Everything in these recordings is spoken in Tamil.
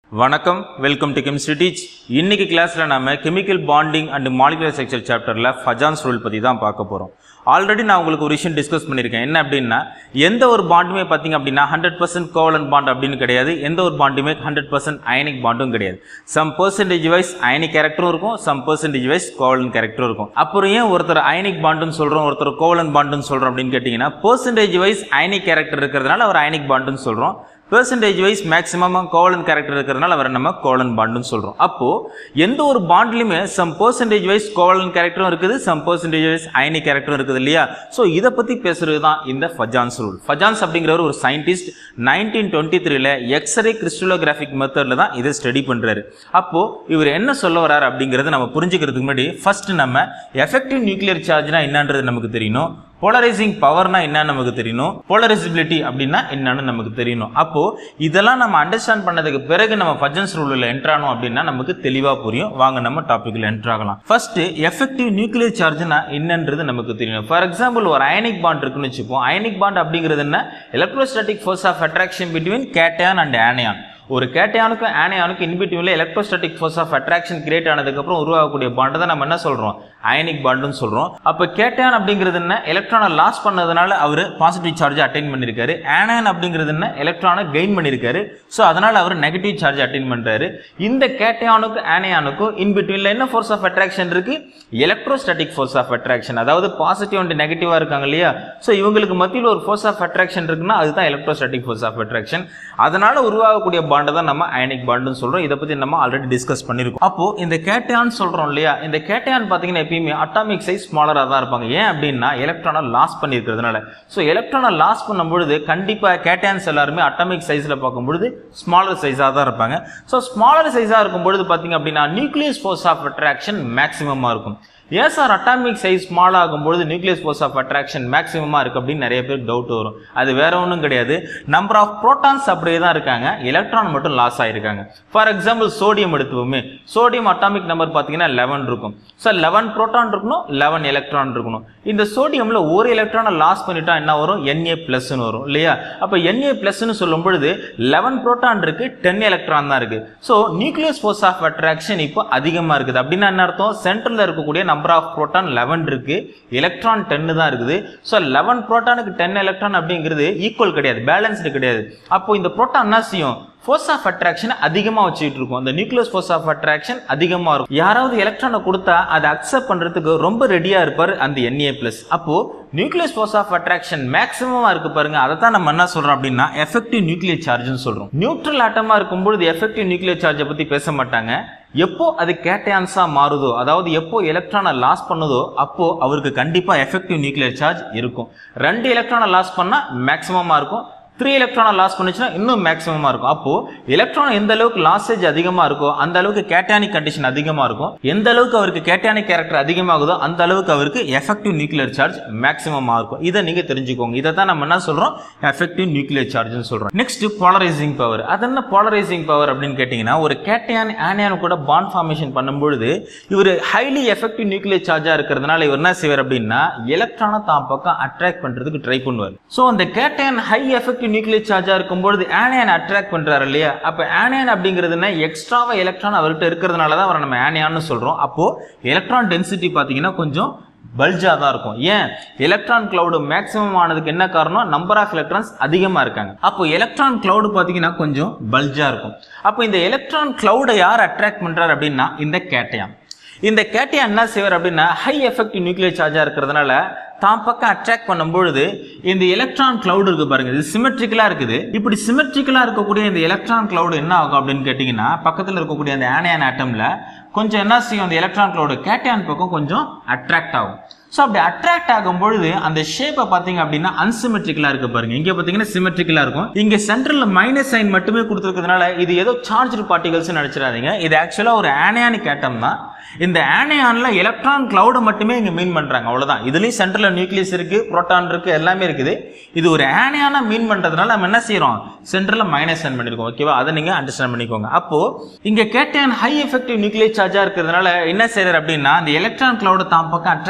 வணக்கம் வெல்கம் டு கெமிஸ்ட்ரி டீச் இன்னைக்கு கிளாஸ்ல நாம chemical bonding and molecular structure சாப்டர்ல ஃபஜான்ஸ் ரூல் பத்தி தான் பார்க்க போறோம் ஆல்ரெடி நான் உங்களுக்கு ஒரு விஷயம் டிஸ்கஸ் பண்ணியிருக்கேன் என்ன அப்படின்னா எந்த ஒரு பாண்டுமே பார்த்தீங்க அப்படின்னா ஹண்ட்ரட் பர்சன்ட் கோவலன் பாண்ட் அப்படின்னு கிடையாது எந்த ஒரு பாண்டுமே ஹண்ட்ரட் பர்சன்ட் அயனிக் பாண்டும் கிடையாது சம் பர்சன்டேஜ் வைஸ் அயனிக் கேரக்டரும் இருக்கும் சம் பர்சன்டேஜ் வைஸ் கோவலன் கேரக்டரும் இருக்கும் அப்புறம் ஏன் ஒருத்தர் அயனிக் பாண்டுன்னு சொல்றோம் ஒருத்தர் கோவலன் பாண்டுன்னு சொல்றோம் அப்படின்னு கேட்டிங்கன்னா பர்சன்டேஜ் வைஸ் அயனிக் கேரக்டர் இருக்கிறதுனால அவர் அயனிக் பாண்டுன்னு சொல்றோம் percentage wise maximum covalent character இருக்கிறதுனால அவரை நம்ம கோவலன் பாண்டுன்னு சொல்றோம் அப்போ எந்த ஒரு பாண்ட்லையுமே சம் பெர்சன்டேஜ் வைஸ் கோவலன் கேரக்டரும் இருக்குது சம் பெர்சன்டேஜ் வைஸ் அயனி கேரக்டரும் இருக்குது இல்லையா ஸோ இதை பத்தி பேசுறது தான் இந்த ஃபஜான்ஸ் ரூல் ஃபஜான்ஸ் அப்படிங்கிறவர் ஒரு சயின்டிஸ்ட் நைன்டீன் டுவெண்ட்டி த்ரீல எக்ஸ்ரே கிறிஸ்டலோகிராஃபிக் மெத்தட்ல தான் இதை ஸ்டடி பண்றாரு அப்போ இவர் என்ன சொல்ல வராரு அப்படிங்கறத நம்ம புரிஞ்சுக்கிறதுக்கு முன்னாடி ஃபர்ஸ்ட் நம்ம எஃபெக்டிவ் நியூக்ளியர் சார்ஜ்னா என்னன்றது நமக்கு தெரியணும் போலரைசிங் பவர்னா என்னன்னு நமக்கு தெரியணும் போலரைசிபிலிட்டி அப்படின்னா என்னன்னு நமக்கு தெரியணும் அப்போ இதெல்லாம் நம்ம அண்டர்ஸ்டாண்ட் பண்ணதுக்கு பிறகு நம்ம ஃபஜன்ஸ் ரூலில் என்ட்ரானோம் அப்படின்னா நமக்கு தெளிவா புரியும் வாங்க நம்ம டாபிக்ல என்ட்ரு ஆகலாம் ஃபர்ஸ்ட் எஃபெக்டிவ் நியூக்ளியர் சார்ஜ்னா என்னன்றது நமக்கு தெரியணும் ஃபார் எக்ஸாம்பிள் ஒரு அயனிக் பாண்ட் இருக்குன்னு வச்சுப்போம் அயனிக் பாண்ட் அப்படிங்கிறது என்ன electrostatic force of attraction between cation and anion ஒரு கேட்டையானுக்கும் ஆனையானுக்கும் இன்பிட்வீனில் electrostatic force of attraction create ஆனதுக்கப்புறம் உருவாகக்கூடிய பாண்டை தான் நம்ம என்ன சொல்கிறோம் அயனிக் பாண்டுன்னு சொல்கிறோம் அப்போ கேட்டையான் அப்படிங்கிறது என்ன எலக்ட்ரானை லாஸ் பண்ணதுனால அவர் பாசிட்டிவ் சார்ஜ் அட்டைன் பண்ணியிருக்காரு ஆனையான் அப்படிங்கிறது என்ன எலக்ட்ரானை கெயின் பண்ணியிருக்காரு ஸோ அதனால் அவர் நெகட்டிவ் சார்ஜ் அட்டைன் பண்ணுறாரு இந்த கேட்டையானுக்கும் ஆனையானுக்கும் இன்பிட்வீனில் என்ன ஃபோர்ஸ் ஆஃப் அட்ராக்ஷன் இருக்கு எலக்ட்ரோஸ்டாட்டிக் ஃபோர்ஸ் ஆஃப் அட்ராக்ஷன் அதாவது பாசிட்டிவ் அண்ட் நெகட்டிவாக இருக்காங்க இல்லையா ஸோ இவங்களுக்கு மத்தியில் ஒரு ஃபோர்ஸ் ஆஃப் அட்ராக்ஷன் இருக்குன்னா அதுதான் எலக்ட்ரோஸ்டாட்டிக் ஃபோர்ஸ் ஆஃப் அட்ராக்ஷன் அதனால உருவாகக்கூடிய பாண்டை தான் நம்ம அயனிக் பாண்டுன்னு சொல்றோம் இதை பத்தி நம்ம ஆல்ரெடி டிஸ்கஸ் பண்ணிருக்கோம் அப்போ இந்த கேட்டையான் சொல்றோம் இல்லையா இந்த கேட்டையான் பாத்தீங்கன்னா எப்பயுமே அட்டாமிக் சைஸ் ஸ்மாலரா தான் இருப்பாங்க ஏன் அப்படின்னா எலக்ட்ரானை லாஸ் பண்ணிருக்கிறதுனால ஸோ எலக்ட்ரானை லாஸ் பண்ணும்பொழுது கண்டிப்பா கேட்டையான்ஸ் எல்லாருமே அட்டாமிக் சைஸ்ல பார்க்கும்பொழுது ஸ்மாலர் சைஸாக தான் இருப்பாங்க ஸோ ஸ்மாலர் சைஸாக இருக்கும் பொழுது பார்த்தீங்க அப்படின்னா நியூக்ளியஸ் ஃபோர்ஸ் ஆஃப் அட்ராக்ஷன் மேக்ஸிமமாக இருக்கும் ஏன் சார் அட்டாமிக் சைஸ் ஸ்மால் ஆகும்பொழுது நியூக்ளியஸ் ஃபோர்ஸ் ஆஃப் அட்ராக்ஷன் மேக்ஸிமமாக இருக்குது அப்படின்னு நிறைய பேர் டவுட் வரும் அது வேற ஒன்றும் கிடையாது நம்பர் ஆஃப் ப்ரோட்டான்ஸ் அப்படியே தான் இருக்காங்க எலக்ட்ரான் மட்டும் லாஸ் ஆகிருக்காங்க ஃபார் எக்ஸாம்பிள் சோடியம் எடுத்துவோமே சோடியம் அட்டாமிக் நம்பர் பார்த்தீங்கன்னா லெவன் இருக்கும் சார் லெவன் ப்ரோட்டான் இருக்கணும் லெவன் எலக்ட்ரான் இருக்கணும் இந்த சோடியமில் ஒரு எலக்ட்ரானை லாஸ் பண்ணிட்டா என்ன வரும் என்ஏ ப்ளஸ்னு வரும் இல்லையா அப்போ என்ஏ ப்ளஸ்னு சொல்லும் பொழுது லெவன் ப்ரோட்டான் இருக்கு டென் எலக்ட்ரான் தான் இருக்கு so nucleus force of attraction இப்போ அதிகமாக இருக்குது அப்படின்னா என்ன அர்த்தம் சென்டரில் இருக்கக்கூடிய நம்பர் ஆஃப் புரோட்டான் லெவன் இருக்கு எலக்ட்ரான் டென்னு தான் இருக்குது ஸோ லெவன் புரோட்டானுக்கு டென் எலக்ட்ரான் அப்படிங்கிறது ஈக்குவல் கிடையாது பேலன்ஸ்டு கிடையாது அப்போ இந்த புரோட்டான் என்ன செய்யும் ஃபோர்ஸ் ஆஃப் அட்ராக்ஷன் அதிகமாக வச்சுட்டு இருக்கும் அந்த நியூக்ளியஸ் ஃபோர்ஸ் ஆஃப் அட்ராக்ஷன் அதிகமாக இருக்கும் யாராவது எலக்ட்ரானை கொடுத்தா அதை அக்செப்ட் பண்ணுறதுக்கு ரொம்ப ரெடியாக இருப்பார் அந்த என்ஏ பிளஸ் அப்போ நியூக்ளியஸ் ஃபோர்ஸ் ஆஃப் அட்ராக்ஷன் மேக்ஸிமமாக இருக்கு பாருங்க அதை தான் நம்ம என்ன சொல்றோம் அப்படின்னா எஃபெக்டிவ் நியூக்ளியர் சார்ஜ்னு சொல்றோம் நியூட்ரல் ஆட்டமாக இருக்கும்பொழுது எஃபெக்டிவ் நியூக்ளியர் சார்ஜை பற்றி பேச மாட்டாங்க எப்போ அது கேட்டையான்ஸா மாறுதோ அதாவது எப்போ எலக்ட்ரானை லாஸ் பண்ணுதோ அப்போ அவருக்கு கண்டிப்பா எஃபெக்டிவ் நியூக்ளியர் சார்ஜ் இருக்கும் ரெண்டு எலக்ட்ரானை லாஸ் பண்ணா மேக்ஸிமமா இருக்கும் த்ரீ எலக்ட்ரானை லாஸ் பண்ணுச்சுன்னா இன்னும் மேக்ஸிமமா இருக்கும் அப்போ எலக்ட்ரான் எந்த அளவுக்கு லாசேஜ் அதிகமா இருக்கோ அந்த அளவுக்கு கேட்டானிக் கண்டிஷன் அதிகமா இருக்கும் எந்த அளவுக்கு அவருக்கு கேட்டானிக் கேரக்டர் அதிகமாகுதோ அந்த அளவுக்கு அவருக்கு எஃபெக்டிவ் நியூக்ளியர் சார்ஜ் மேக்ஸிமமா இருக்கும் இதை நீங்க தெரிஞ்சுக்கோங்க இதை தான் நம்ம என்ன சொல்றோம் எஃபெக்டிவ் நியூக்ளியர் சார்ஜ்னு சொல்றோம் நெக்ஸ்ட் போலரைசிங் பவர் அது என்ன போலரைசிங் பவர் அப்படின்னு கேட்டீங்கன்னா ஒரு கேட்டையான் ஆனியான் கூட பாண்ட் ஃபார்மேஷன் பண்ணும்பொழுது இவர் ஹைலி எஃபெக்டிவ் நியூக்ளியர் சார்ஜா இருக்கிறதுனால இவர் என்ன செய்வார் அப்படின்னா எலக்ட்ரானை தான் பக்கம் அட்ராக்ட் பண்றதுக்கு ட்ரை பண்ணுவார் ஸோ அந்த கேட்டையான் ஹை எஃபெக்டிவ் நியூக்ளியர் சார்ஜா இருக்கும்பொழுது ஆனியான் அட்ராக்ட் பண்றாரு இல்லையா அப்ப ஆனியான் அப்படிங்கிறதுனா எக்ஸ்ட்ராவா எலக்ட்ரான் அவர்கிட்ட இருக்கிறதுனால தான் அவரை நம்ம ஆனியான்னு சொல்றோம் அப்போ எலக்ட்ரான் டென்சிட்டி பாத்தீங்கன்னா கொஞ்சம் பல்ஜா தான் இருக்கும் ஏன் எலக்ட்ரான் கிளவுடு மேக்ஸிமம் ஆனதுக்கு என்ன காரணம் நம்பர் ஆஃப் எலக்ட்ரான்ஸ் அதிகமா இருக்காங்க அப்போ எலக்ட்ரான் கிளவுடு பாத்தீங்கன்னா கொஞ்சம் பல்ஜா இருக்கும் அப்போ இந்த எலக்ட்ரான் கிளவுடை யார் அட்ராக்ட் பண்றாரு அப்படின்னா இந்த கேட்டையான் இந்த கேட்டையான் என்ன செய்வார் அப்படின்னா ஹை எஃபெக்டிவ் நியூக்ளியர் சார்ஜா இருக்கிறதுனால தான் பக்கம் அட்ராக்ட் பண்ணும்பொழுது இந்த எலக்ட்ரான் கிளவுட் இருக்கு பாருங்க இது சிமெட்ரிக்கலா இருக்குது இப்படி சிமெட்ரிக்கலா இருக்கக்கூடிய இந்த எலக்ட்ரான் கிளவுட் என்ன ஆகும் அப்படின்னு கேட்டீங்கன்னா பக்கத்தில் இருக்கக்கூடிய அந்த ஆனியான் ஆட்டம்ல கொஞ்சம் என்ன செய்யும் அந்த எலக்ட்ரான் கிளவுட் கேட்டையான் பக்கம் கொஞ்சம் அட்ராக்ட் ஆகும் ஸோ அப்படி அட்ராக்ட் ஆகும் பொழுது அந்த ஷேப்பை பார்த்தீங்க அப்படின்னா அன்சிமெட்ரிக்கலாக இருக்கு பாருங்க இங்கே பார்த்தீங்கன்னா சிமெட்ரிக்கலாக இருக்கும் இங்கே சென்ட்ரலில் மைனஸ் சைன் மட்டுமே கொடுத்துருக்கிறதுனால இது ஏதோ சார்ஜ் பார்ட்டிகல்ஸ் நினச்சிடாதீங்க இது ஆக்சுவலாக ஒரு ஆனியானிக் ஆட்டம் தான் இந்த ஆனியான்ல எலக்ட்ரான் கிளவுடை மட்டுமே இங்க மீன் பண்றாங்க அவ்வளவுதான் இதுலயும் சென்ட்ரல்ல நியூக்ளியஸ் இருக்கு புரோட்டான் இருக்கு எல்லாமே இருக்குது இது ஒரு ஆனியானா மீன் பண்றதுனால நம்ம என்ன செய்யறோம் சென்ட்ரல்ல மைனஸ் சென்ட் பண்ணிருக்கோம் ஓகேவா அதை நீங்க அண்டர்ஸ்டாண்ட் பண்ணிக்கோங்க அப்போ இங்க கேட்டன் ஹை எஃபெக்டிவ் நியூக்ளியர் சார்ஜா இருக்கிறதுனால என்ன செய்யறாரு அப்படின்னா அந்த எலக்ட்ரான் கிளவுட தான் பக்கம் அட்ராக்ட் பண்றதுனால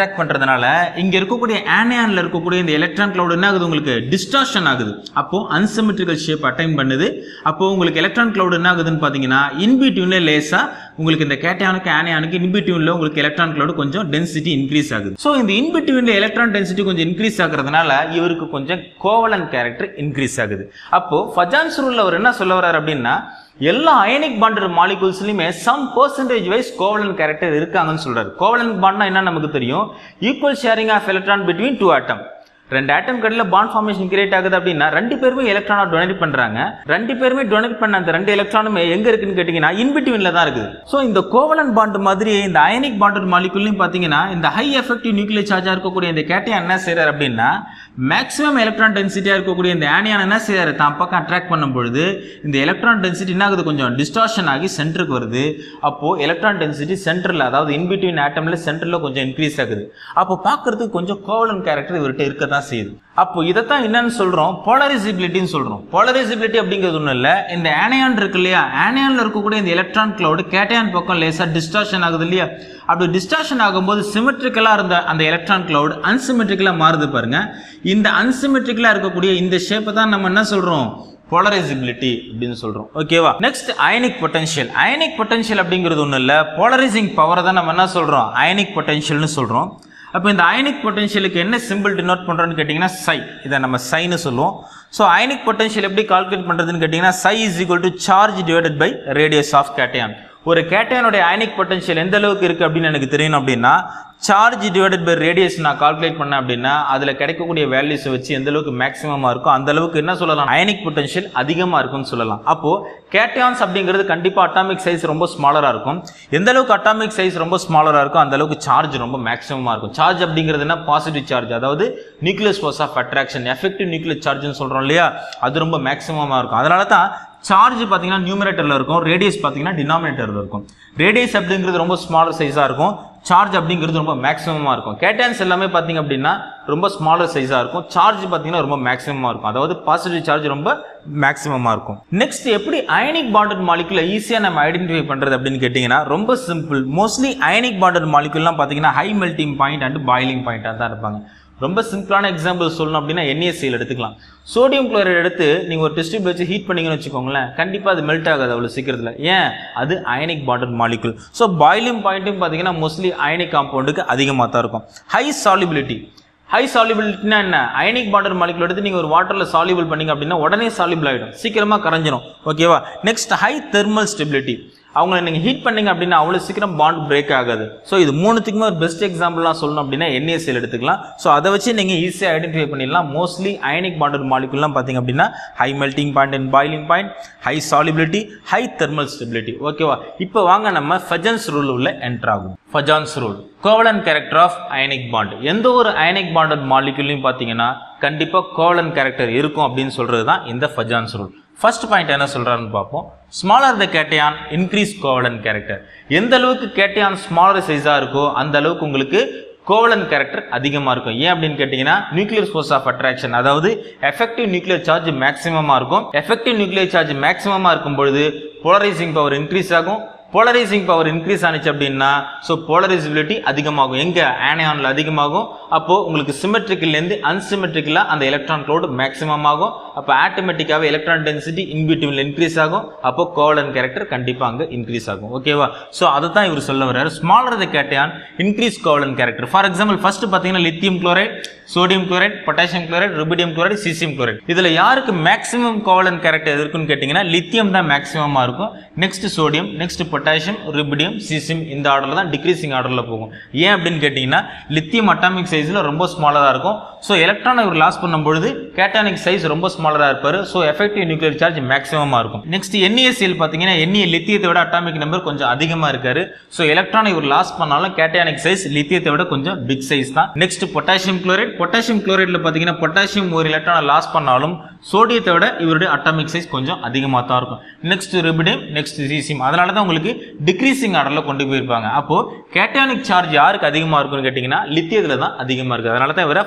இருக்கிறதுனால இங்க இருக்கக்கூடிய ஆனியான்ல இருக்கக்கூடிய இந்த எலக்ட்ரான் கிளவுட் என்ன ஆகுது உங்களுக்கு டிஸ்டார்ஷன் ஆகுது அப்போ அன்சிமெட்ரிக்கல் ஷேப் அட்டைன் பண்ணுது அப்போ உங்களுக்கு எலக்ட்ரான் கிளவுட் என்ன ஆகுதுன்னு பாத்தீங்கன்னா இன்பிட்யூன்ல லேசா உங்களுக்கு இந்த கேட்டயானுக்கு ஆனியானுக்கு இன்பிட்யூன்ல உங்களுக்கு எலக்ட்ரான் கிளவுட் கொஞ்சம் டென்சிட்டி இன்க்ரீஸ் ஆகுது ஸோ இந்த இன்பிட்யூன்ல எலக்ட்ரான் டென்சிட்டி கொஞ்சம் இன்க்ரீஸ் ஆகுறதுனால இவருக்கு கொஞ்சம் கோவலன் கேரக்டர் இன்க்ரீஸ் ஆகுது அப்போ ஃபஜான்ஸ் ரூல்ல அவர் என்ன சொல்ல வர்றாரு அப்படின்னா எல்லா அயனிக் பாண்டட் மாலிகூல்ஸ்லயுமே some percentage wise covalent character இருக்காங்கன்னு சொல்றாரு கோவலன் பாண்ட்னா என்ன நமக்கு தெரியும் equal sharing of electron between two atom ரெண்டு ஆட்டம் கடையில் பாண்ட் ஃபார்மேஷன் கிரியேட் ஆகுது அப்படின்னா ரெண்டு பேருமே எலக்ட்ரானை டொனேட் பண்றாங்க ரெண்டு பேருமே டொனேட் பண்ண அந்த ரெண்டு எலக்ட்ரானுமே எங்க இருக்குன்னு கேட்டீங்கன்னா இன்பிட்வீன்ல தான் இருக்குது ஸோ இந்த கோவலன் பாண்ட் மாதிரி இந்த அயனிக் பாண்டட் மாலிகுல்லையும் பாத்தீங்கன்னா இந்த ஹை எஃபெக்டிவ் நியூக்ளியர் சார்ஜா இருக்கக்கூடிய இந்த கேட்டையான் என்ன செய்யறாரு அப்படின்னா மேக்ஸிமம் எலக்ட்ரான் டென்சிட்டியா இருக்கக்கூடிய இந்த ஆனியான் என்ன செய்யறாரு தான் பக்கம் அட்ராக்ட் பண்ணும் பொழுது இந்த எலக்ட்ரான் டென்சிட்டி என்ன ஆகுது கொஞ்சம் டிஸ்டார்ஷன் ஆகி சென்டருக்கு வருது அப்போ எலக்ட்ரான் டென்சிட்டி சென்டர்ல அதாவது இன்பிட்வீன் ஆட்டம்ல சென்டர்ல கொஞ்சம் இன்க்ரீஸ் ஆகுது அப்போ பார்க்கிறதுக்கு கொஞ்சம் கோவலன் கேரக்டர் இவர்கிட்ட இருக்க தான் செய்யுது அப்போ இதைத்தான் என்னன்னு சொல்றோம் போலரைசிபிலிட்டின்னு சொல்றோம் போலரைசிபிலிட்டி அப்படிங்கிறது ஒன்றும் இல்லை இந்த ஆனியான் இருக்கு இல்லையா ஆனியான்ல இருக்கக்கூடிய இந்த எலக்ட்ரான் கிளவுட் கேட்டையான் பக்கம் லேசா டிஸ்டார்ஷன் ஆகுது இல்லையா அப்படி டிஸ்டார்ஷன் ஆகும்போது சிமெட்ரிக்கலா இருந்த அந்த எலக்ட்ரான் கிளவுட் அன்சிமெட்ரிக்கலா மாறுது பாருங்க இந்த அன்சிமெட்ரிக்கலா இருக்கக்கூடிய இந்த ஷேப்பை தான் நம்ம என்ன சொல்றோம் போலரைசிபிலிட்டி அப்படின்னு சொல்றோம் ஓகேவா next ionic potential ionic potential அப்படிங்கிறது ஒன்றும் இல்லை போலரைசிங் பவரை தான் நம்ம என்ன சொல்றோம் அயனிக் பொட்டன்ஷியல்னு சொல்றோம் அப்போ இந்த அயனிக் பொட்டன்ஷியலுக்கு என்ன சிம்பிள் டினோட் பண்ணுறோன்னு கேட்டிங்கன்னா சை இதை நம்ம சைன்னு சொல்லுவோம் ஸோ அயனிக் பொட்டன்ஷியல் எப்படி கால்குலேட் பண்ணுறதுன்னு கேட்டிங்கன்னா psi is equal to charge divided by radius of cation ஒரு கேட்டையானுடைய அயனிக் பொட்டன்ஷியல் எந்த அளவுக்கு இருக்குது அப்படின்னு எனக்கு தெரியணும் அப்படின்னா சார்ஜ் டிவைடட் பை ரேடியஸ் நான் கால்குலேட் பண்ணேன் அப்படின்னா அதில் கிடைக்கக்கூடிய வேல்யூஸை வச்சு எந்த அளவுக்கு மேக்ஸிமமாக இருக்கும் அந்த அளவுக்கு என்ன சொல்லலாம் அயனிக் பொட்டன்ஷியல் அதிகமாக இருக்கும்னு சொல்லலாம் அப்போ கேட்டையான்ஸ் அப்படிங்கிறது கண்டிப்பாக அட்டாமிக் சைஸ் ரொம்ப ஸ்மாலராக இருக்கும் எந்த அளவுக்கு அட்டாமிக் சைஸ் ரொம்ப ஸ்மாலராக இருக்கும் அந்த அளவுக்கு சார்ஜ் ரொம்ப மேக்ஸிமமாக இருக்கும் சார்ஜ் அப்படிங்கிறது என்ன பாசிட்டிவ் சார்ஜ் அதாவது nucleus force of attraction effective nuclear சார்ஜ்னு சொல்கிறோம் இல்லையா அது ரொம்ப மேக்ஸிமமாக இருக்கும் அதனால தான் சார்ஜ் பார்த்தீங்கன்னா நியூமரேட்டரில் இருக்கும் ரேடியஸ் பார்த்தீங்கன்னா டினாமினேட்டரில் இருக்கும் ரேடியஸ் அப்படிங்கிறது ரொம்ப ஸ்மாலர் சைஸாக இருக்கும் சார்ஜ் அப்படிங்கிறது ரொம்ப மேக்ஸிமமாக இருக்கும் கேட்டான்ஸ் எல்லாமே பார்த்தீங்க அப்படின்னா ரொம்ப ஸ்மாலர் சைஸாக இருக்கும் சார்ஜ் பார்த்தீங்கன்னா ரொம்ப மேக்ஸிமமாக இருக்கும் அதாவது பாசிட்டிவ் சார்ஜ் ரொம்ப மேக்ஸிமமாக இருக்கும் நெக்ஸ்ட் எப்படி அயனிக் பாண்டட் மாலிகுல ஈஸியாக நம்ம ஐடென்டிஃபை பண்ணுறது அப்படின்னு கேட்டிங்கன்னா ரொம்ப சிம்பிள் மோஸ்ட்லி அயனிக் பாண்டட் மாலிகுல்லாம் பார்த்தீங்கன்னா high melting point and boiling பாயிண்டாக தான் இருப்பாங்க ரொம்ப சிம்பிளான எக்ஸாம்பிள் சொல்லணும் அப்படின்னா என்ஏசியில் எடுத்துக்கலாம் சோடியம் குளோரைடு எடுத்து நீங்கள் ஒரு டெஸ்ட் வச்சு ஹீட் பண்ணீங்கன்னு வச்சுக்கோங்களேன் கண்டிப்பாக அது மெல்ட் ஆகாது அவ்வளோ சீக்கிரத்தில் ஏன் அது ionic bonded molecule so boiling பாயிண்ட்டும் பார்த்தீங்கன்னா மோஸ்ட்லி அயனிக் காம்பவுண்டுக்கு அதிகமாக தான் இருக்கும் ஹை சாலிபிலிட்டி ஹை சாலிபிலிட்டினா என்ன அயனிக் பாண்டட் மாலிகுல் எடுத்து நீங்கள் ஒரு வாட்டரில் சாலிபிள் பண்ணீங்க அப்படின்னா உடனே சாலிபிள் ஆகிடும் சீக்கிரமாக கரைஞ்சிரும் ஓகேவா நெக்ஸ்ட் ஹை தெர்மல் ஸ்டெபிலிட்டி அவங்கள நீங்கள் ஹீட் பண்ணீங்க அப்படின்னா அவ்வளோ சீக்கிரம் பாண்ட் பிரேக் ஆகாது ஸோ இது மூணுத்துக்குமே ஒரு பெஸ்ட் எக்ஸாம்பிள்லாம் சொல்லணும் அப்படின்னா என்ஏசியில் எடுத்துக்கலாம் ஸோ அதை வச்சு நீங்கள் ஈஸியாக ஐடென்டிஃபை பண்ணிடலாம் மோஸ்ட்லி அயனிக் பாண்டட் மாலிகுல்லாம் பார்த்தீங்க அப்படின்னா high melting point and boiling point high solubility high thermal stability ஓகேவா இப்போ வாங்க நம்ம ஃபஜன்ஸ் ரூல் உள்ள என்டர் ஆகும் Fajans rule covalent character of ionic bond எந்த ஒரு அயனிக் பாண்டட் மாலிகுலையும் பார்த்தீங்கன்னா கண்டிப்பாக கோவலன் கேரக்டர் இருக்கும் அப்படின்னு சொல்றது தான் இந்த ஃபஜான்ஸ் ரூல் ஃபர்ஸ்ட் பாயிண்ட் என்ன சொல்றாருன்னு பார்ப்போம் smaller the cation increase covalent character எந்த அளவுக்கு கேட்டையான் ஸ்மாலர் சைஸா இருக்கோ அந்த அளவுக்கு உங்களுக்கு கோவலன் கேரக்டர் அதிகமாக இருக்கும் ஏன் அப்படின்னு கேட்டிங்கன்னா நியூக்ளியர் ஃபோர்ஸ் ஆஃப் அட்ராக்ஷன் அதாவது எஃபெக்டிவ் நியூக்ளியர் சார்ஜ் மேக்ஸிமமாக இருக்கும் எஃபெக்டிவ் நியூக்ளியர் சார்ஜ் மேக்ஸிமமாக இருக்கும் பொழுது போலரைசிங் பவர் இன்க்ரீஸ் ஆகும் போலரைசிங் பவர் இன்க்ரீஸ் ஆனிச்சு அப்படின்னா ஸோ போலரைசிபிலிட்டி அதிகமாகும் எங்க ஆனியான்ல அதிகமாகும் அப்போ உங்களுக்கு சிமெட்ரிக்கல்லேருந்து அன்சிமெட்ரிக்கலாக அந்த எலக்ட்ரான் க்ளோட் மேக்ஸிமம் ஆகும் அப்போ ஆட்டோமேட்டிக்காகவே எலக்ட்ரான் டென்சிட்டி இன்பிட்வீன்ல இன்க்ரீஸ் ஆகும் அப்போ கோவலன் கேரக்டர் கண்டிப்பாக அங்கே இன்க்ரீஸ் ஆகும் ஓகேவா ஸோ அதை தான் இவர் சொல்ல வர்றாரு smaller the cation increase covalent character for example first பார்த்தீங்கன்னா lithium chloride sodium chloride potassium chloride rubidium chloride caesium chloride இதில் யாருக்கு மேக்ஸிமம் கோவலன் கேரக்டர் இருக்குன்னு கேட்டிங்கன்னா லித்தியம் தான் மேக்ஸிமமாக இருக்கும் next sodium next potassium rubidium caesium இந்த ஆர்டரில் தான் டிக்ரீசிங் ஆர்டரில் போகும் ஏன் அப்படின்னு கேட்டிங்கன்னா லித்தியம் அட்டாமிக் சைஸில் ரொம்ப ஸ்மாலராக இருக்கும் ஸோ எலக்ட்ரானை இவர் லாஸ் பண்ணும்பொழுது கேட்டானிக் சைஸ் ரொம்ப ஸ்மாலராக இருப்பார் ஸோ எஃபெக்டிவ் நியூக்ளியர் சார்ஜ் மேக்ஸிமமாக இருக்கும் நெக்ஸ்ட் என்இஎஸ்சிஎல் பார்த்தீங்கன்னா என்இ லித்தியத்தை விட அட்டாமிக் நம்பர் கொஞ்சம் அதிகமாக இருக்காரு ஸோ எலக்ட்ரானை இவர் லாஸ் பண்ணாலும் கேட்டானிக் சைஸ் லித்தியத்தை விட கொஞ்சம் பிக் சைஸ் தான் நெக்ஸ்ட் பொட்டாசியம் குளோரைட் பொட்டாசியம் குளோரைட்ல பார்த்தீங்கன்னா பொட்டாசியம் ஒரு எலக்ட்ரானை லாஸ் பண்ணாலும் சோடியத்தை விட இவருடைய அட்டாமிக் சைஸ் கொஞ்சம் அதிகமாக தான் இருக்கும் நெக்ஸ்ட் ரிபிடியம் நெக்ஸ்ட் சீசியம் அதனால தான் உங்களுக்கு டிக்ரீசிங் ஆர்டரில் கொண்டு போயிருப்பாங்க அப்போ கேட்டானிக் சார்ஜ் யாருக்கு அதிகமாக இருக்கும்னு கேட்டிங்கன்னா லித்தியத்தில் தான் அதிகமாக இருக்குது அதனால தான் இவரை ஃபர்ஸ்ட்ல வச்சு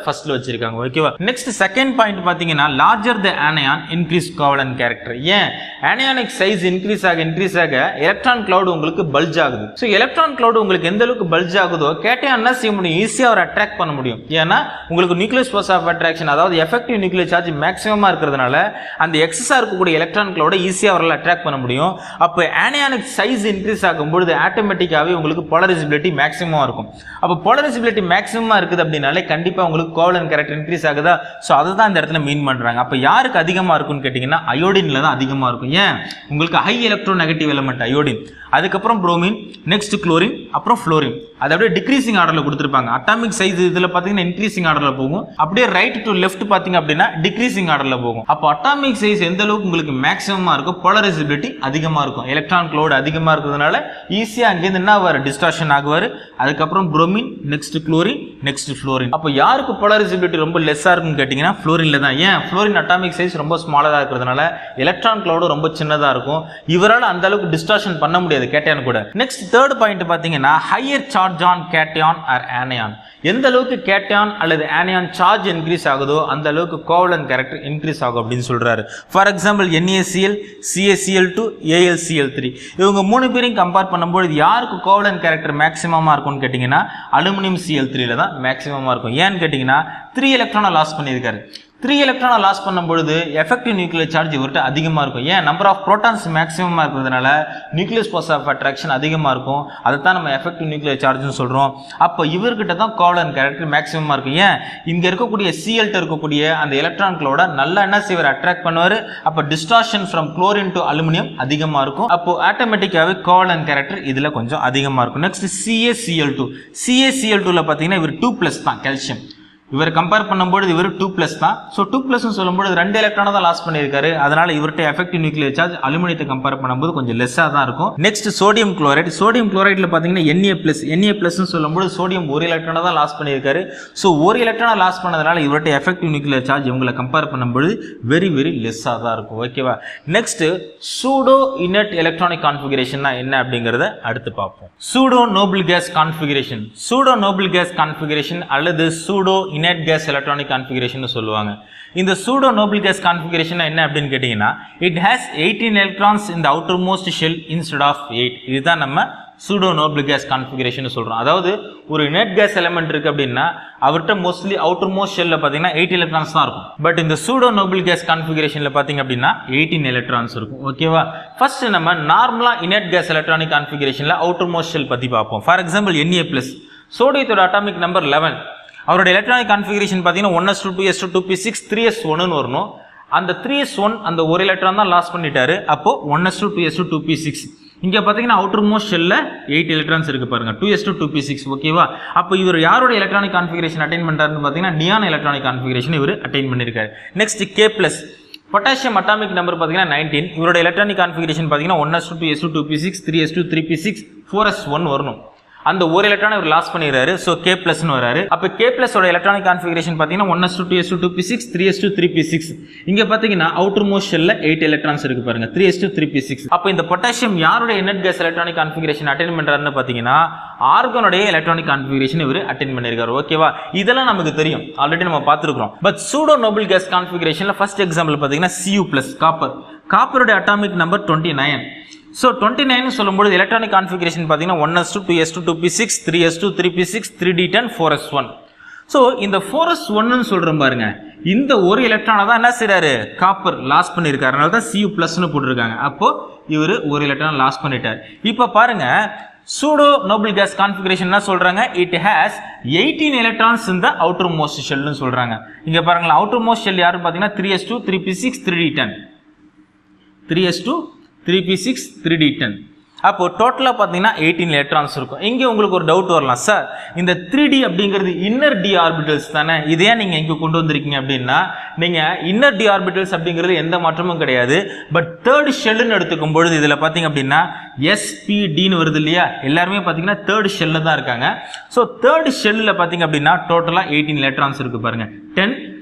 வச்சிருக்காங்க ஓகேவா நெக்ஸ்ட் செகண்ட் பாயிண்ட் பார்த்தீங்கன்னா larger the anion increase covalent character ஏன் ஆனையானிக் சைஸ் இன்க்ரீஸ் ஆக இன்க்ரீஸ் ஆக எலக்ட்ரான் கிளவுட் உங்களுக்கு பல்ஜ் ஆகுது ஸோ எலக்ட்ரான் கிளவுட் உங்களுக்கு எந்த அளவுக்கு பல்ஜ் ஆகுதோ கேட்டையான் என்ன செய்ய முடியும் ஈஸியாக அவர் அட்ராக்ட் பண்ண முடியும் ஏன்னா உங்களுக்கு நியூக்ளியஸ் ஃபோர்ஸ் ஆஃப் அட்ராக்ஷன் அதாவது எஃபெக்டிவ் நியூக்ளியர் சார்ஜ் மேக்ஸிமமாக இருக்கிறதுனால அந்த எக்ஸஸாக இருக்கக்கூடிய எலக்ட்ரான் கிளவுட ஈஸியாக அவரால் அட்ராக்ட் பண்ண முடியும் அப்போ ஆனையானிக் சைஸ் இன்க்ரீஸ் ஆகும்பொழுது ஆட்டோமேட்டிக்காகவே உங்களுக்கு போலரிசிபிலிட்டி மேக்ஸிமமாக இருக்கும் அப்போ போலரிசிபிலிட்டி மேக்ஸிமமாக இருக்குது அப்படின்னாலே கண்டிப்பாக உங்களுக்கு கோவலன் கேரக்டர் இன்க்ரீஸ் ஆகுதா ஸோ அதை தான் இந்த இடத்துல மீன் பண்ணுறாங்க அப்போ யாருக்கு அதிகமாக இருக்கும்னு கேட்டிங்கன்னா அயோடினில் தான் அதிகமாக இருக்கும் ஏன் உங்களுக்கு high electronegative element iodine அதுக்கப்புறம் புரோமின் நெக்ஸ்ட் குளோரின் அப்புறம் ஃப்ளோரின் அது அப்படியே டிக்ரீசிங் ஆர்டரில் கொடுத்துருப்பாங்க அட்டாமிக் சைஸ் இதில் பார்த்தீங்கன்னா இன்க்ரீசிங் ஆர்டரில் போகும் அப்படியே ரைட் டு லெஃப்ட் பார்த்தீங்க அப்படின்னா டிக்ரீசிங் ஆர்டரில் போகும் அப்போ அட்டாமிக் சைஸ் எந்த அளவுக்கு உங்களுக்கு மேக்ஸிமமாக இருக்கும் போலரைசிபிலிட்டி அதிகமாக இருக்கும் எலக்ட்ரான் க்ளோட் அதிகமாக இருக்கிறதுனால ஈஸியாக அங்கேருந்து என்ன ஆவார் டிஸ்ட்ராக்ஷன் ஆகுவார் அதுக்கப்புறம் bromine next chlorine next fluorine அப்போ யாருக்கு போலரைசிபிலிட்டி ரொம்ப லெஸ்ஸாக இருக்குன்னு கேட்டிங்கன்னா ஃப்ளோரினில் தான் ஏன் ஃப்ளோரின் அட்டாமிக் சைஸ் ரொம்ப ஸ்மாலாக இருக்கிறதுனால எலக்ட்ரான் க்ளவுடு ரொம்ப சின்னதாக இருக்கும் இவரால் அந்த அளவுக்கு டிஸ்ட்ராக்ஷன் பண்ண முடியாது கேட்டியான் கூட நெக்ஸ்ட் தேர்ட் பாயிண்ட் பார்த்தீங்கன்னா higher charge on cation or anion எந்த அளவுக்கு கேட்டியான் அல்லது ஆனியான் சார்ஜ் இன்க்ரீஸ் ஆகுதோ அந்த அளவுக்கு கோவலன் கேரக்டர் இன்க்ரீஸ் ஆகும் அப்படின்னு சொல்றாரு for example NaCl CsCl two AlCl three இவங்க மூணு பேரையும் கம்பேர் பண்ணும்போது யாருக்கு கோவலன் கேரக்டர் மேக்ஸிமமாக இருக்கும்னு கேட்டிங்கன்னா அலுமினியம் சிஎல் த்ரீல தான் மேக்ஸிமமாக இருக்கும் ஏன்னு கேட்டிங்கன்னா த்ரீ எலக்ட்ரானை லாஸ் பண்ணியிருக்காரு த்ரீ எலக்ட்ரானை லாஸ் பண்ணும்பொழுது எஃபெக்டிவ் நியூக்ளியர் சார்ஜ் இவர்கிட்ட அதிகமாக இருக்கும் ஏன் நம்பர் ஆஃப் ப்ரோட்டான்ஸ் மேக்ஸிமமாக இருக்கிறதுனால நியூக்ளியஸ் ஃபோர்ஸ் ஆஃப் அட்ராக்ஷன் அதிகமாக இருக்கும் அதை தான் நம்ம எஃபெக்டிவ் நியூக்ளியர் சார்ஜ்னு சொல்கிறோம் அப்போ இவர்கிட்ட தான் கோவலன் கேரக்டர் மேக்ஸிமமாக இருக்கும் ஏன் இங்கே இருக்கக்கூடிய சிஎல்ட்ட இருக்கக்கூடிய அந்த எலக்ட்ரான்களோட நல்லா என்ன செய்வார் அட்ராக்ட் பண்ணுவார் அப்போ distraction from chlorine to aluminium அதிகமாக இருக்கும் அப்போ ஆட்டோமேட்டிக்காகவே கோவலன் கேரக்டர் இதில் கொஞ்சம் அதிகமாக இருக்கும் நெக்ஸ்ட் சிஏசிஎல் டூ சிஏசிஎல் டூவில் பார்த்தீங்கன்னா இவர் டூ ப்ளஸ் தான் கால்சியம் இவர் கம்பேர் பண்ணும்போது இவர் டூ ப்ளஸ் தான் ஸோ டூ ப்ளஸ்னு சொல்லும்போது ரெண்டு எலக்ட்ரானை தான் லாஸ் பண்ணியிருக்காரு அதனால இவர்கிட்ட எஃபெக்டிவ் நியூக்ளியர் சார்ஜ் அலுமினியத்தை கம்பேர் பண்ணும்போது கொஞ்சம் லெஸ்ஸாக தான் இருக்கும் நெக்ஸ்ட் சோடியம் குளோரைட் சோடியம் குளோரைட்ல பார்த்தீங்கன்னா என்ஏ ப்ளஸ் என்ஏ ப்ளஸ்னு சொல்லும்போது சோடியம் ஒரு எலக்ட்ரானை தான் லாஸ் பண்ணியிருக்காரு ஸோ ஒரு எலக்ட்ரானை லாஸ் பண்ணதுனால இவர்கிட்ட எஃபெக்டிவ் நியூக்ளியர் சார்ஜ் இவங்களை கம்பேர் பண்ணும்போது வெரி வெரி லெஸ்ஸாக தான் இருக்கும் ஓகேவா நெக்ஸ்ட் சூடோ இனட் எலக்ட்ரானிக் கான்ஃபிகரேஷன்னா என்ன அப்படிங்கிறத அடுத்து பார்ப்போம் pseudo noble gas configuration pseudo noble gas configuration அல்லது pseudo inert gas electronic configuration சொல்லுவாங்க இந்த சூடோ நோபல் கேஸ் கான்ஃபிகரேஷன் என்ன அப்படின்னு கேட்டிங்கன்னா இட் ஹேஸ் எயிட்டீன் எலக்ட்ரான்ஸ் இந்த outermost shell instead of eight இதுதான் நம்ம சூடோ நோபல் கேஸ் கான்ஃபிகரேஷன் சொல்கிறோம் அதாவது ஒரு நெட் கேஸ் எலமெண்ட் இருக்குது அப்படின்னா அவர்கிட்ட மோஸ்ட்லி அவுட்டர் மோஸ்ட் ஷெல்லில் பார்த்தீங்கன்னா எயிட் எலக்ட்ரான்ஸ் தான் இருக்கும் பட் இந்த சூடோ நோபல் கேஸ் கான்ஃபிகரேஷனில் பார்த்தீங்க அப்படின்னா எயிட்டீன் எலக்ட்ரான்ஸ் இருக்கும் ஓகேவா ஃபர்ஸ்ட் நம்ம நார்மலாக இனட் கேஸ் எலக்ட்ரானிக் கான்ஃபிகரேஷனில் அவுட்டர் மோஸ்ட் ஷெல் பற்றி பார்ப்போம் ஃபார் எக்ஸாம்பிள் என்ஏ ப்ளஸ் சோடியத்தோட அட்டாமிக் நம்பர் லெவன் அவரோட எலக்ட்ரானிக் கான்ஃபிகரேஷன் பார்த்தீங்கன்னா one s two two s two two p six three s ஒன்னு வரணும் அந்த த்ரீ எஸ் ஒன் அந்த ஒரு எலக்ட்ரான் தான் லாஸ் பண்ணிட்டாரு அப்போ one s two two s two two p six இங்கே பார்த்தீங்கன்னா அவுட்டர் மோஸ்ட் ஷெல்ல எயிட் எலக்ட்ரான்ஸ் இருக்கு பாருங்க two s two two p six ஓகேவா அப்போ இவர் யாரோட எலக்ட்ரானிக் கான்ஃபிகரேஷன் அட்டைன் பண்ணுறாருன்னு பார்த்தீங்கன்னா நியான் எலக்ட்ரானிக் கான்ஃபிகரேஷன் இவர் அட்டைன் பண்ணியிருக்காரு next K plus potassium atomic number பார்த்தீங்கன்னா நைன்டீன் இவரோட எலக்ட்ரானிக் கான்ஃபிகரேஷன் பார்த்தீங்கன்னா one s two two s two two p six three s two three p six four s one வரணும் அந்த ஒரு எலக்ட்ரான் இவர் லாஸ் பண்ணிடுறாரு ஸோ கே பிளஸ்னு வராரு அப்போ கே பிளஸோட எலக்ட்ரானிக் கான்ஃபிகரேஷன் பார்த்தீங்கன்னா one s two two s two two p six three s two three p six இங்கே பார்த்தீங்கன்னா அவுட்டர் மோஸ்ட் ஷெல்ல எயிட் எலக்ட்ரான்ஸ் இருக்கு பாருங்க three s two three p six அப்போ இந்த பொட்டாசியம் யாரோட inert gas electronic configuration attain பண்ணுறாருன்னு பார்த்தீங்கன்னா ஆர்கனுடைய எலக்ட்ரானிக் கான்ஃபிகரேஷன் இவர் அட்டைன் பண்ணியிருக்காரு ஓகேவா இதெல்லாம் நமக்கு தெரியும் ஆல்ரெடி நம்ம பார்த்துருக்கோம் பட் சூடோ நோபல் கேஸ் கான்ஃபிகரேஷனில் ஃபர்ஸ்ட் எக்ஸாம்பிள் பார்த்தீங்கன்னா சியூ பிளஸ் காப்பர் காப்பருடைய atomic number twenty nine so twenty nine சொல்லும்போது எலக்ட்ரானிக் கான்ஃபிகரேஷன் பார்த்தீங்கன்னா one s two two s two two p six three s two three p six three d ten four s one so இந்த ஃபோர் எஸ் ஒன்னு சொல்கிறோம் பாருங்க இந்த ஒரு எலக்ட்ரானை தான் என்ன செய்றாரு காப்பர் லாஸ் பண்ணியிருக்காரு அதனால தான் சியூ ப்ளஸ்னு போட்டிருக்காங்க அப்போ இவர் ஒரு எலக்ட்ரான் லாஸ் பண்ணிட்டார் இப்போ பாருங்க சூடோ நோபல் கேஸ் கான்ஃபிகரேஷன் என்ன சொல்றாங்க இட் ஹேஸ் எயிட்டீன் எலக்ட்ரான்ஸ் இந்த அவுட்டர் மோஸ்ட் ஷெல்னு சொல்றாங்க இங்க பாருங்களேன் அவுட்டர் மோஸ்ட் ஷெல் யாருன்னு பார்த்தீங்கன்னா three s two three p six three d ten three s two three p six three d ten அப்போ டோட்டலாக பார்த்தீங்கன்னா எயிட்டீன் எலக்ட்ரான்ஸ் இருக்கும் இங்கே உங்களுக்கு ஒரு டவுட் வரலாம் சார் இந்த த்ரீ டி அப்படிங்கிறது இன்னர் டி ஆர்பிட்டல்ஸ் தானே இதே நீங்கள் இங்கே கொண்டு வந்திருக்கீங்க அப்படின்னா நீங்கள் இன்னர் டி ஆர்பிட்டல்ஸ் அப்படிங்கிறது எந்த மாற்றமும் கிடையாது பட் தேர்ட் ஷெல்லுன்னு எடுத்துக்கும் பொழுது இதில் பார்த்தீங்க அப்படின்னா எஸ்பிடின்னு வருது இல்லையா எல்லாருமே பார்த்தீங்கன்னா தேர்ட் ஷெல்லில் தான் இருக்காங்க ஸோ தேர்ட் ஷெல்லில் பார்த்தீங்க அப்படின்னா டோட்டலாக எயிட்டீன் எலக்ட்ரான்ஸ் இருக்கு பாருங்க ten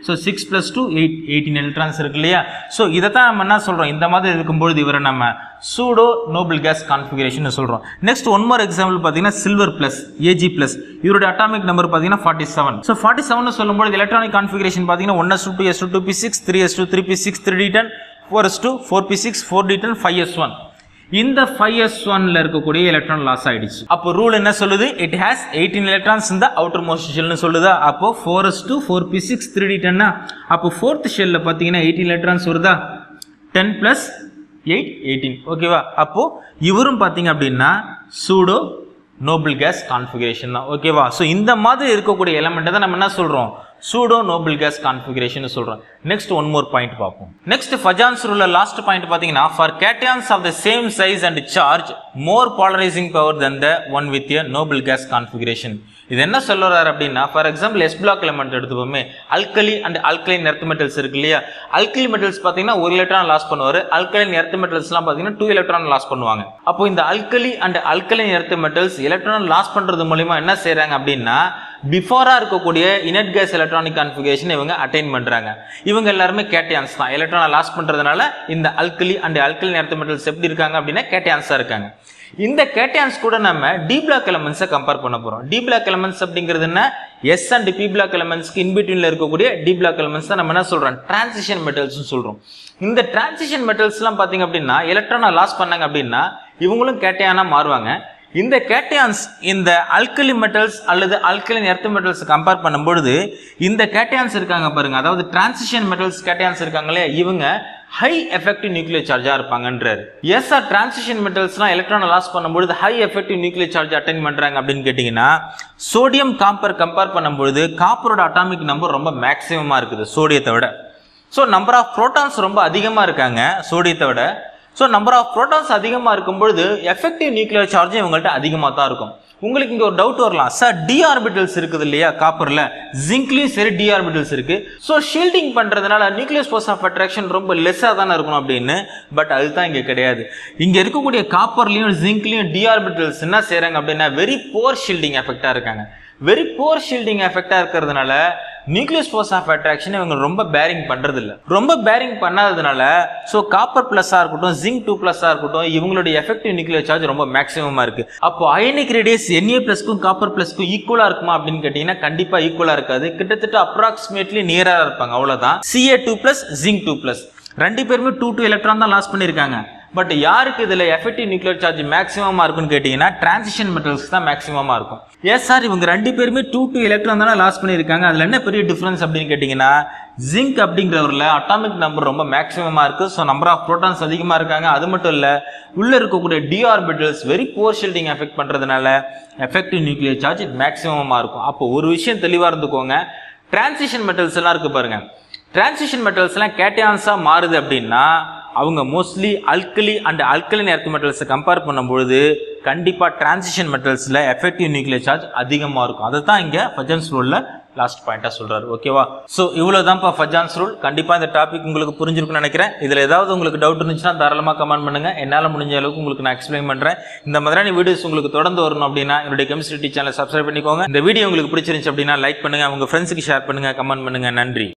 so six plus two eight eighteen electrons இருக்கு இல்லையா ஸோ இதை தான் நம்ம என்ன சொல்கிறோம் இந்த மாதிரி இருக்கும்பொழுது இவரை நம்ம சூடோ நோபல் கேஸ் கான்ஃபிகரேஷன் சொல்கிறோம் நெக்ஸ்ட் ஒன் மோர் எக்ஸாம்பிள் பார்த்தீங்கன்னா சில்வர் ப்ளஸ் ஏஜி ப்ளஸ் இவருடைய அட்டாமிக் நம்பர் பார்த்தீங்கன்னா forty seven so forty seven சொல்லும்போது எலக்ட்ரானிக் கான்ஃபிகரேஷன் பார்த்தீங்கன்னா one s two two s two two p six three s two three p six three d ten four s two four p six four d ten five s one இந்த ஃபைவ் எஸ் ஒன்ல இருக்கக்கூடிய எலக்ட்ரான் லாஸ் ஆயிடுச்சு அப்போ ரூல் என்ன சொல்லுது இட் ஹேஸ் எயிட்டீன் எலக்ட்ரான்ஸ் இந்த அவுட்டர் மோஸ்ட் ஷெல்னு சொல்லுதா அப்போ four s two four p six three d டென்னா அப்போ ஃபோர்த் ஷெல்ல பார்த்தீங்கன்னா எயிட்டீன் எலக்ட்ரான்ஸ் வருதா டென் பிளஸ் எயிட் எயிட்டீன் ஓகேவா அப்போ இவரும் பார்த்தீங்க அப்படின்னா சூடோ நோபல் கேஸ் கான்ஃபிகரேஷன் தான் ஓகேவா ஸோ இந்த மாதிரி இருக்கக்கூடிய எலமெண்ட்டை தான் நம்ம என்ன சொல்கிறோம் சூடோ நோபல் கேஸ் கான்ஃபிகரேஷன் சொல்கிறோம் நெக்ஸ்ட் ஒன் மோர் பாயிண்ட் பார்ப்போம் நெக்ஸ்ட் ஃபஜான்ஸ் ரூல்ல லாஸ்ட் பாயிண்ட் பார்த்தீங்கன்னா for cations of the same size and charge more polarizing power than the one with a noble gas configuration இது என்ன சொல்ல வர்றாரு அப்படின்னா for example s block element எடுத்துப்போமே alkali and alkaline earth metals இருக்கு இல்லையா அல்கலி மெட்டல்ஸ் பார்த்தீங்கன்னா ஒரு எலக்ட்ரான் லாஸ் பண்ணுவார் அல்கலைன் எர்த் மெட்டல்ஸ்லாம் பார்த்தீங்கன்னா டூ எலக்ட்ரான் லாஸ் பண்ணுவாங்க அப்போ இந்த alkali and alkaline earth metals electron loss பண்ணுறது மூலியமா என்ன செய்றாங்க அப்படின்னா பிஃபோரா இருக்கக்கூடிய இனட் கேஸ் எலக்ட்ரானிக் கான்ஃபிகரேஷன் இவங்க அட்டைன் பண்றாங்க இவங்க எல்லாருமே கேட்டியான்ஸ் தான் எலக்ட்ரானை லாஸ் பண்றதுனால இந்த alkali and alkaline earth metals எப்படி இருக்காங்க அப்படின்னா கேட்டியான்ஸா இருக்காங்க இந்த கேட்டியான்ஸ் கூட நம்ம டி பிளாக் எலமெண்ட்ஸை கம்பேர் பண்ண போறோம் டி பிளாக் எலமெண்ட்ஸ் அப்படிங்கிறது என்ன எஸ் அண்ட் பி பிளாக் எலமெண்ட்ஸ்க்கு இன்பிட்வீன்ல இருக்கக்கூடிய டி பிளாக் எலமெண்ட்ஸ் தான் நம்ம என்ன சொல்றோம் டிரான்சிஷன் மெட்டல்ஸ் சொல்றோம் இந்த டிரான்சிஷன் மெட்டல்ஸ்லாம் பாத்தீங்க அப்படின்னா எலக்ட்ரானை லாஸ் பண்ணாங்க அப்படின்னா இவங்களும் கேட்டையானா மாறுவாங்க இந்த கேட்டையான்ஸ் இந்த அல்கலி மெட்டல்ஸ் அல்லது அல்கலின் எர்த் மெட்டல்ஸ் கம்பேர் பண்ணும்பொழுது இந்த கேட்டையான்ஸ் இருக்காங்க பாருங்க அதாவது டிரான்சிஷன் மெட்டல்ஸ் கேட்டையான்ஸ் இருக்காங்களே இவங்க ஹை எஃபெக்டிவ் நியூக்ளியர் சார்ஜா இருப்பாங்கன்றாரு எஸ் ஆர் டிரான்சிஷன் மெட்டல்ஸ்லாம் எலக்ட்ரானை லாஸ் பண்ணும்பொழுது high effective nuclear charge attain பண்றாங்க அப்படின்னு கேட்டிங்கன்னா சோடியம் காப்பர் கம்பேர் பண்ணும்பொழுது காப்பரோட அட்டாமிக் நம்பர் ரொம்ப மேக்ஸிமமா இருக்குது சோடியத்தை விட ஸோ நம்பர் ஆஃப் புரோட்டான்ஸ் ரொம்ப அதிகமாக இருக்காங்க சோடியத்தை விட ஸோ நம்பர் ஆஃப் புரோட்டான்ஸ் அதிகமாக இருக்கும்பொழுது எஃபெக்டிவ் நியூக்ளியர் சார்ஜும் இவங்கள்ட்ட அதிகமாக தான் இருக்கும் உங்களுக்கு இங்கே ஒரு டவுட் வரலாம் சார் டி ஆர்பிட்டல்ஸ் இருக்குது இல்லையா காப்பரில் ஜிங்க்லேயும் சரி டி ஆர்பிட்டல்ஸ் இருக்கு ஸோ ஷீல்டிங் பண்ணுறதுனால நியூக்ளியஸ் ஃபோர்ஸ் ஆஃப் அட்ராக்ஷன் ரொம்ப லெஸ்ஸாக தானே இருக்கணும் அப்படின்னு பட் அதுதான் இங்கே கிடையாது இங்கே இருக்கக்கூடிய காப்பர்லையும் ஜிங்க்லையும் டி ஆர்பிட்டல்ஸ் என்ன செய்கிறாங்க அப்படின்னா வெரி போர் ஷீல்டிங் எஃபெக்டாக இருக்காங்க வெரி போர் ஷீல்டிங் எஃபெக்டாக இருக்கிறதுனால நியூக்ளியஸ் ஃபோர்ஸ் ஆஃப் அட்ராக்ஷன் இவங்க ரொம்ப பேரிங் பண்றது இல்ல ரொம்ப பேரிங் பண்ணாததுனால ஸோ காப்பர் பிளஸ்ஸாக இருக்கட்டும் ஜிங்க் டூ பிளஸ்ஸாக இருக்கட்டும் இவங்களுடைய எஃபெக்டிவ் நியூக்ளியர் சார்ஜ் ரொம்ப மேக்ஸிமமாக இருக்கு அப்போ அயனிக் ரேடியஸ் என்ஏ பிளஸ்க்கும் காப்பர் பிளஸ்க்கும் ஈக்குவலாக இருக்குமா அப்படின்னு கேட்டிங்கன்னா கண்டிப்பாக ஈக்குவலாக இருக்காது கிட்டத்தட்ட அப்ராக்சிமேட்லி நியராக இருப்பாங்க அவ்வளோதான் Ca two plus zinc two plus ரெண்டு பேருமே டூ டூ எலக்ட்ரான் தான் லாஸ் பண்ணியிருக்காங்க பட் யாருக்கு இதில் எஃபெக்டிவ் நியூக்ளியர் சார்ஜ் மேக்ஸிமமாக இருக்குன்னு கேட்டிங்கன்னா டிரான்சிஷன் மெட்டல்ஸ் தான் மேக்ஸிமமாக இருக்கும் எஸ் சார் இவங்க ரெண்டு பேருமே டூ டூ எலக்ட்ரான் தானே லாஸ் பண்ணியிருக்காங்க அதில் என்ன பெரிய டிஃப்ரென்ஸ் அப்படின்னு கேட்டிங்கன்னா ஜிங்க் அப்படிங்கிறவரில் அட்டாமிக் நம்பர் ரொம்ப மேக்ஸிமமாக இருக்குது ஸோ நம்பர் ஆஃப் ப்ரோட்டான்ஸ் அதிகமாக இருக்காங்க அது மட்டும் இல்லை உள்ளே இருக்கக்கூடிய d orbitals very poor shielding effect பண்ணுறதுனால எஃபெக்டிவ் நியூக்ளியர் சார்ஜ் மேக்ஸிமமாக இருக்கும் அப்போ ஒரு விஷயம் தெளிவாக இருந்துக்கோங்க டிரான்சிஷன் மெட்டல்ஸ் எல்லாம் இருக்கு பாருங்க டிரான்சிஷன் மெட்டல்ஸ்லாம் கேட்டியான்ஸாக மாறுது அப்படின்னா அவங்க mostly alkali and alkaline earth மெட்டல்ஸை கம்பேர் பண்ணும்பொழுது கண்டிப்பாக டிரான்சிஷன் மெட்டல்ஸில் எஃபெக்டிவ் நியூக்ளியர் சார்ஜ் அதிகமாக இருக்கும் அதை தான் இங்கே ஃபஜன்ஸ் ரூலில் லாஸ்ட் பாயிண்டாக சொல்கிறாரு ஓகேவா ஸோ இவ்வளோ தான்ப்பா ஃபஜான்ஸ் ரூல் கண்டிப்பாக இந்த டாபிக் உங்களுக்கு புரிஞ்சிருக்குன்னு நினைக்கிறேன் இதில் ஏதாவது உங்களுக்கு டவுட் இருந்துச்சுன்னா தாராளமாக கமெண்ட் பண்ணுங்கள் என்னால் முடிஞ்ச அளவுக்கு உங்களுக்கு நான் எக்ஸ்பிளைன் பண்ணுறேன் இந்த மாதிரியான வீடியோஸ் உங்களுக்கு தொடர்ந்து வரணும் அப்படின்னா என்னுடைய கெமிஸ்ட்ரி சேனலை சப்ஸ்கிரைப் பண்ணிக்கோங்க இந்த வீடியோ உங்களுக்கு பிடிச்சிருந்துச்சு அப்படின்னா லைக் பண்ணுங்கள் உங்கள் ஃப்ரெண்ட்ஸுக்கு ஷேர் பண்ணுங்கள் கமெண்ட் பண்ணுங்கள் நன்றி